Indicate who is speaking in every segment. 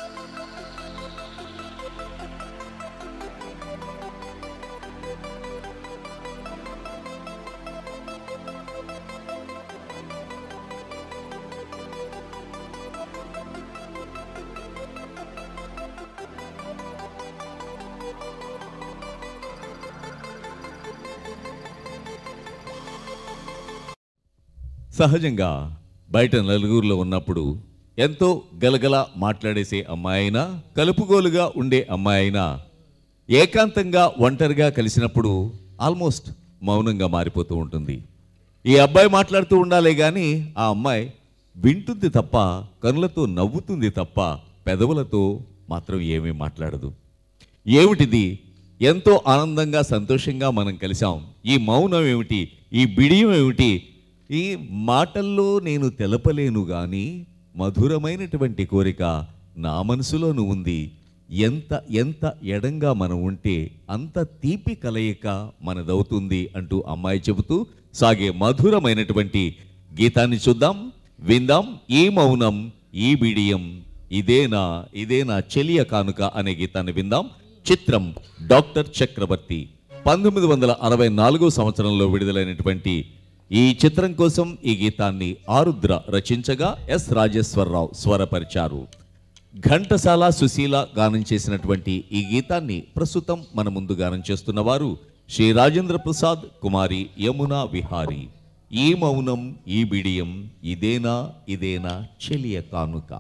Speaker 1: సహజంగా బయట నలుగురిలో ఉన్నప్పుడు ఎంతో గలగల మాట్లాడేసే అమ్మాయి అయినా కలుపుగోలుగా ఉండే అమ్మాయి అయినా ఏకాంతంగా ఒంటరిగా కలిసినప్పుడు ఆల్మోస్ట్ మౌనంగా మారిపోతూ ఉంటుంది ఈ అబ్బాయి మాట్లాడుతూ ఉండాలే కానీ ఆ అమ్మాయి వింటుంది తప్ప కనులతో నవ్వుతుంది తప్ప పెదవులతో మాత్రం ఏమీ మాట్లాడదు ఏమిటిది ఎంతో ఆనందంగా సంతోషంగా మనం కలిసాం ఈ మౌనం ఏమిటి ఈ బిడియం ఏమిటి ఈ మాటల్లో నేను తెలపలేను గాని మధురమైనటువంటి కోరిక నా మనసులోనూ ఉంది ఎంత ఎంత ఎడంగా మనం ఉంటే అంత తీపి కలయిక మనదవుతుంది అంటూ అమ్మాయి చెబుతూ సాగే మధురమైనటువంటి గీతాన్ని చూద్దాం విందాం ఈ మౌనం ఈ బిడియం ఇదేనా ఇదేనా చెలియ కానుక అనే గీతాన్ని విందాం చిత్రం డాక్టర్ చక్రవర్తి పంతొమ్మిది వందల అరవై నాలుగో సంవత్సరంలో విడుదలైనటువంటి ఈ చిత్రం కోసం ఈ గీతాన్ని ఆరుద్ర రచించగా ఎస్ రాజేశ్వరరావు స్వరపరిచారు ఘంటసాల సుశీల గానం చేసినటువంటి ఈ గీతాన్ని ప్రస్తుతం మన ముందు గానం చేస్తున్న వారు శ్రీ రాజేంద్ర ప్రసాద్ కుమారి యమునా విహారి ఈ మౌనం ఈ బిడియం ఇదేనా ఇదేనా చెలియ కానుక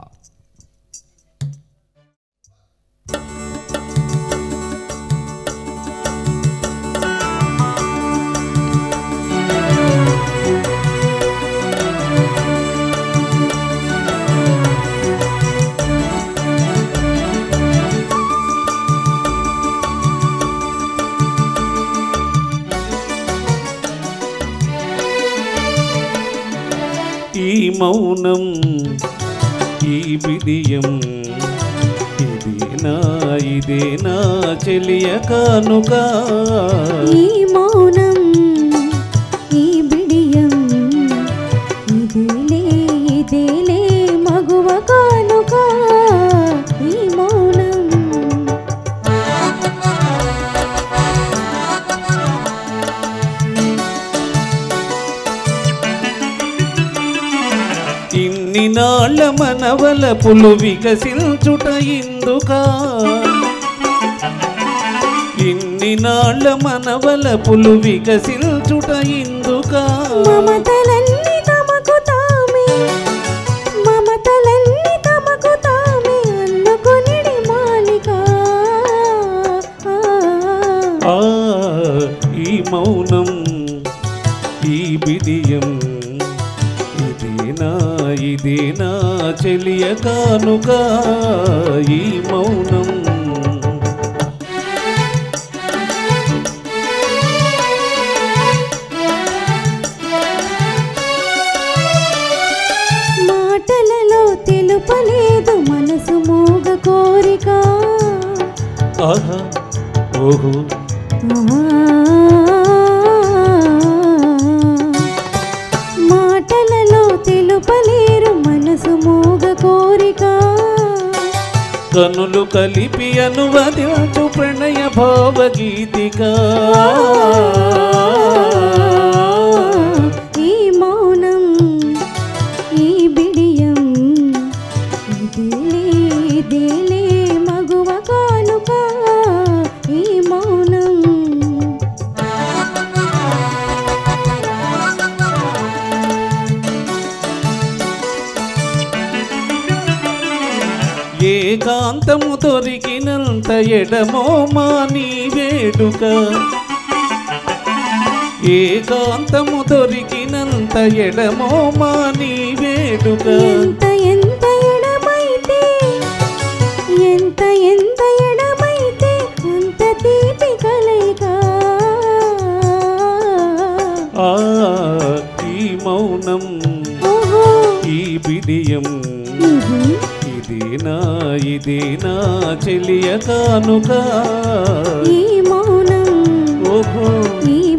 Speaker 2: ఈ మౌనం ఈ బిడియం ఇదేనా ఇదేనా చెలియ కానుక
Speaker 3: ఈ మౌనం ఈ బిడియం ఇదేలే ఇదేలే మగువ కానుక ఈ మౌనం
Speaker 2: ఇన్ని నాళ్ళ మనవల పులు వికసించుట ఇందుకా ఇన్ని నాళ్ళ మనవల పులు వికసించుట ఇందుకా
Speaker 3: మమతలన్నీ తమకు తామే మమతలన్నీ తమకు తామే అల్లుకొనిడి మాలిక
Speaker 2: ఆ ఈ మౌనం ఈ బిడియం ఇదేనా ఇదేనా చెలియ కానుక ఈ మౌనం
Speaker 3: మాటలలో తెలుపలేదు మనసు మోగ కోరిక
Speaker 2: ఆహా ఓహో
Speaker 3: మాటలలో తెలుపలేరు మనసు మోగ కోరిక
Speaker 2: కనులు కలిపి అనువదించు ప్రణయ భావగీతిక
Speaker 3: ఈ మౌనం ఈ బిడియం ఇదేలే ఇదేలే మగువ కానుక ఈ మౌనం
Speaker 2: ఏకాంతము దొరికినంత ఎడమో మా నీ వేడుక ఏకాంతము దొరికినంత ఎడమో మా నీ వేడుక
Speaker 3: ఎంత ఎంత ఎడమైతే ఎంత ఎంత ఎడమైతే అంత తీపి కలయిక
Speaker 2: ఆ ఈ మౌనం
Speaker 3: ఓహో
Speaker 2: ఈ బిడియం
Speaker 3: ఉహు.
Speaker 2: ఇదేనా ఇదేనా చెలియ కానుక
Speaker 3: ఈ మౌనం
Speaker 2: ఓహో
Speaker 3: ఈ